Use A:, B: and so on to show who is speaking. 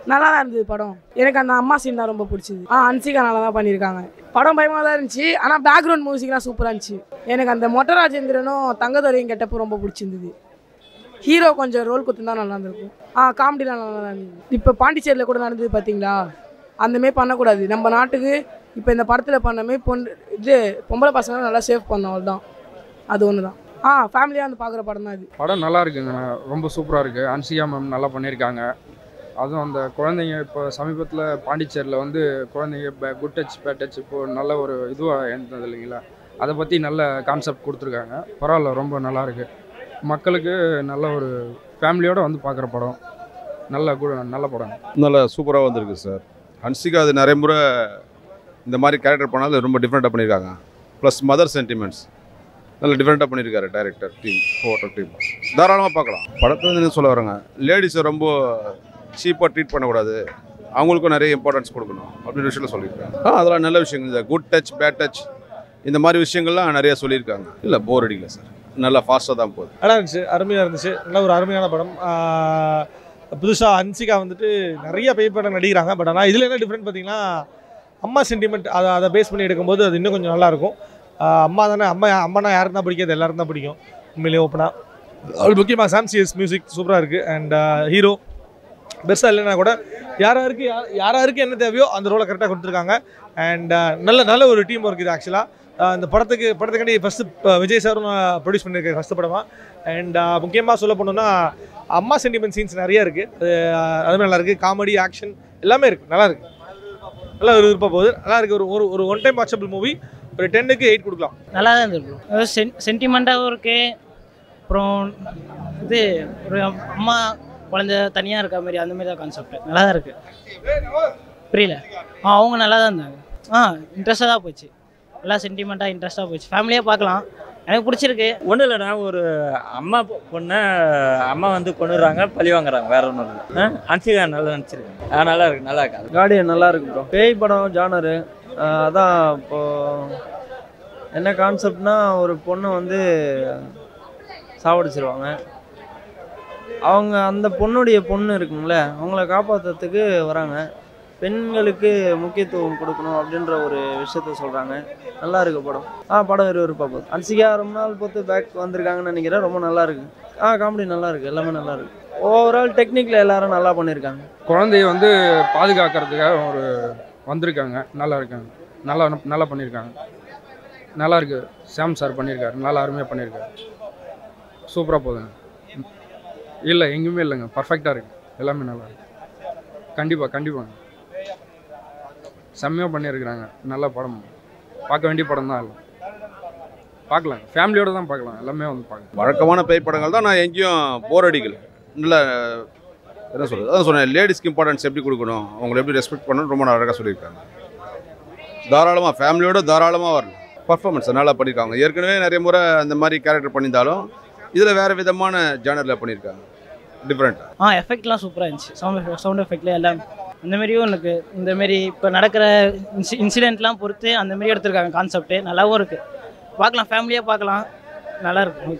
A: நல்லா தான் இருந்தது படம் எனக்கு அந்த அம்மா சீன் தான் ரொம்ப பிடிச்சது ஆ அன்சிகா நல்லா தான் பண்ணியிருக்காங்க படம் பயமாக தான் இருந்துச்சு ஆனால் பேக்ரவுண்ட் மியூசிக்லாம் சூப்பராக இருந்துச்சு எனக்கு அந்த மொட்டை ராஜேந்திரனும் தங்கதுரையும் கெட்டப்போ ரொம்ப பிடிச்சிருந்தது ஹீரோ கொஞ்சம் ரோல் கொடுத்துருந்தா நல்லா இருந்திருக்கும் ஆ காமெடிலாம் நல்லா தான் இருந்தது இப்போ பாண்டிச்சேரியில் கூட நடந்தது பார்த்தீங்களா அந்தமாரி பண்ணக்கூடாது நம்ம நாட்டுக்கு இப்போ இந்த படத்தில் பண்ணமே பொண்ணு இது பொம்பளை பசங்க நல்லா சேவ் பண்ணோம் அவ்வளோதான் அது ஒன்று தான் ஆ ஃபேமிலியாக வந்து பார்க்குற படம் தான் இது
B: படம் நல்லா இருக்குங்க ரொம்ப சூப்பராக இருக்குது அன்சியா மேம் நல்லா பண்ணியிருக்காங்க அதுவும் அந்த குழந்தைங்க இப்போ சமீபத்தில் பாண்டிச்சேரியில் வந்து குழந்தைங்க குட் டச் பேட் டச் இப்போது நல்ல ஒரு இதுவாக இருந்தது இல்லைங்களா அதை பற்றி நல்ல கான்செப்ட் கொடுத்துருக்காங்க பரவாயில்ல ரொம்ப நல்லா இருக்கு மக்களுக்கு நல்ல ஒரு ஃபேமிலியோடு வந்து பார்க்குற படம் நல்ல கு- நல்ல படம்
C: நல்லா சூப்பராக வந்திருக்கு சார் ஹன்சிகா அது நிறைய முறை இந்த மாதிரி கேரக்டர் பண்ணாலும் ரொம்ப டிஃப்ரெண்ட்டாக பண்ணியிருக்காங்க ப்ளஸ் மதர் சென்டிமெண்ட்ஸ் நல்ல டிஃப்ரெண்ட்டாக பண்ணியிருக்காரு டைரக்டர் டீம் ஃபோட்டோ டீம் தாராளமாக பார்க்கலாம் படத்தில் வந்து என்ன சொல்ல வராங்க லேடிஸை ரொம்ப சீப்பாக ட்ரீட் பண்ணக்கூடாது அவங்களுக்கும் நிறைய இம்பார்ட்டன்ஸ் கொடுக்கணும் அப்படின்ற விஷயத்தில் சொல்லியிருக்காங்க ஆ அதெல்லாம் நல்ல விஷயங்கள் இந்த குட் டச் பேட் டச் இந்த மாதிரி விஷயங்கள்லாம் நிறைய சொல்லியிருக்காங்க இல்லை போர் அடிக்கல சார் நல்லா ஃபாஸ்ட்டாக தான் போகுது
D: நல்லா இருந்துச்சு அருமையாக இருந்துச்சு நல்ல ஒரு அருமையான படம் புதுசாக அன்சிகா வந்துட்டு நிறைய பே படம் நடிக்கிறாங்க பட் ஆனால் இதில் என்ன டிஃப்ரெண்ட் பார்த்தீங்கன்னா அம்மா சென்டிமெண்ட் அதை அதை பேஸ் பண்ணி எடுக்கும்போது அது இன்னும் கொஞ்சம் நல்லாயிருக்கும் அம்மா தானே அம்மா அம்மானா யாருக்கு தான் பிடிக்காது எல்லாருக்கும் தான் பிடிக்கும் உண்மையிலேயே ஓப்பனாக அது முக்கியமாக சாம்சிஎஸ் மியூசிக் சூப்பராக இருக்குது அண்ட் ஹீரோ பெருசாக இல்லைன்னா கூட யாராருக்கு யா- யாராருக்கு என்ன தேவையோ அந்த ரோலை கரெக்டாக கொடுத்துருக்காங்க அண்ட் நல்ல நல்ல ஒரு டீம் ஒர்க் இது ஆக்சுவலாக இந்த படத்துக்கு படத்துக்காண்டி ஃபஸ்ட்டு விஜய் சாரும் ப்ரொடியூஸ் பண்ணியிருக்காரு ஃபஸ்ட்டு படமாக அண்ட் முக்கியமாக சொல்ல போனோம்னா அம்மா சென்டிமெண்ட் சீன்ஸ் நிறைய இருக்குது அது அதுவுமே நல்லா இருக்குது காமெடி ஆக்ஷன் எல்லாமே இருக்குது நல்லா இருக்குது நல்லா ஒரு விருப்பம் போகுது நல்லா இருக்குது ஒரு ஒரு ஒரு ஒன் டைம் வாட்சபிள் மூவி ஒரு டென்னுக்கு எயிட் கொடுக்கலாம்
E: நல்லா தான் இருந்தது ப்ரோ சென் சென்டிமெண்ட்டாகவும் இருக்குது அப்புறம் இது ஒரு அம்மா குழந்தை தனியாக இருக்க மாதிரி அந்த மாதிரி தான் கான்செப்ட் நல்லா தான் இருக்குது புரியல ஆ அவங்க நல்லா தான் இருந்தாங்க ஆ இன்ட்ரெஸ்ட்டாக தான் போச்சு நல்லா சென்டிமெண்ட்டாக இன்ட்ரெஸ்ட்டாக போச்சு ஃபேமிலியாக பார்க்கலாம் எனக்கு பிடிச்சிருக்கு
F: ஒன்றும் இல்லைண்ணா ஒரு அம்மா பொ- பொண்ணை அம்மா வந்து கொண்டுறாங்க பழி வாங்குறாங்க வேற ஒன்றும் இல்லை அன்சிகா நல்லா நினச்சிருக்கேன் ஆ நல்லா இருக்கு நல்லா இருக்கு
G: கார்டியன் நல்லா இருக்கு ப்ரோ பேய் படம் ஜானரு அதான் இப்போ என்ன கான்செப்ட்னா ஒரு பொண்ணை வந்து சாவடிச்சிருவாங்க அவங்க அந்த பொண்ணுடைய பொண்ணு இருக்குங்களே அவங்கள காப்பாற்றுறதுக்கு வராங்க பெண்களுக்கு முக்கியத்துவம் கொடுக்கணும் அப்படின்ற ஒரு விஷயத்த சொல்கிறாங்க நல்லா இருக்கு படம் ஆ படம் விறுவிறுப்பாக போகுது அன்சிகா ரொம்ப நாள் பொறுத்து பேக் வந்திருக்காங்கன்னு நினைக்கிறேன் ரொம்ப நல்லா இருக்கு ஆ காமெடி நல்லா இருக்கு எல்லாமே நல்லா இருக்கு ஓவரால் டெக்னிக்கில் எல்லாரும் நல்லா பண்ணியிருக்காங்க
B: குழந்தைய வந்து பாதுகாக்கிறதுக்காக ஒரு வந்திருக்காங்க நல்லா இருக்காங்க நல்லா நல்லா பண்ணியிருக்காங்க நல்லா இருக்கு சாம் சார் பண்ணியிருக்காரு நல்லா அருமையாக பண்ணியிருக்காரு சூப்பராக போகுதுங்க இல்லை எங்கேயுமே இல்லைங்க பர்ஃபெக்டாக இருக்கு எல்லாமே நல்லா இருக்கு கண்டிப்பாக கண்டிப்பாங்க செம்மையாக பண்ணியிருக்கிறாங்க நல்ல படம் பார்க்க வேண்டிய படம் தான் இல்லை பார்க்கலாம் ஃபேமிலியோட தான் பார்க்கலாம் எல்லாமே வந்து பார்க்கலாம்
C: வழக்கமான பேய் படங்கள் தான் நான் எங்கேயும் போர் அடிக்கல நல்ல என்ன சொல்கிறது அதான் சொன்னேன் லேடிஸ்க்கு இம்பார்ட்டன்ஸ் எப்படி கொடுக்கணும் அவங்களை எப்படி ரெஸ்பெக்ட் பண்ணணும் ரொம்ப அழகாக சொல்லியிருக்காங்க தாராளமாக ஃபேமிலியோட தாராளமாக வரலாம் பர்ஃபார்மன்ஸ் நல்லா பண்ணியிருக்காங்க ஏற்கனவே நிறைய முறை அந்த மாதிரி கேரக்டர் பண்ணியிருந்தாலும் இதில் வேறு விதமான ஜேனரில் பண்ணியிருக்காங்க டிஃப்ரெண்ட்டாக
E: ஆ எஃபெக்ட்லாம் சூப்பராக இருந்துச்சு சவுண்ட் சவுண்ட் எஃபெக்ட்ல எல்லாம் அந்த மாதிரியும் எனக்கு இந்த மாதிரி இப்போ நடக்கிற இன்சி இன்சிடென்ட்லாம் பொறுத்து அந்த மாதிரி எடுத்திருக்காங்க கான்செப்ட்டு நல்லாவும் இருக்குது பார்க்கலாம் ஃபேமிலியாக பார்க்கலாம் நல்லா இருக்கும்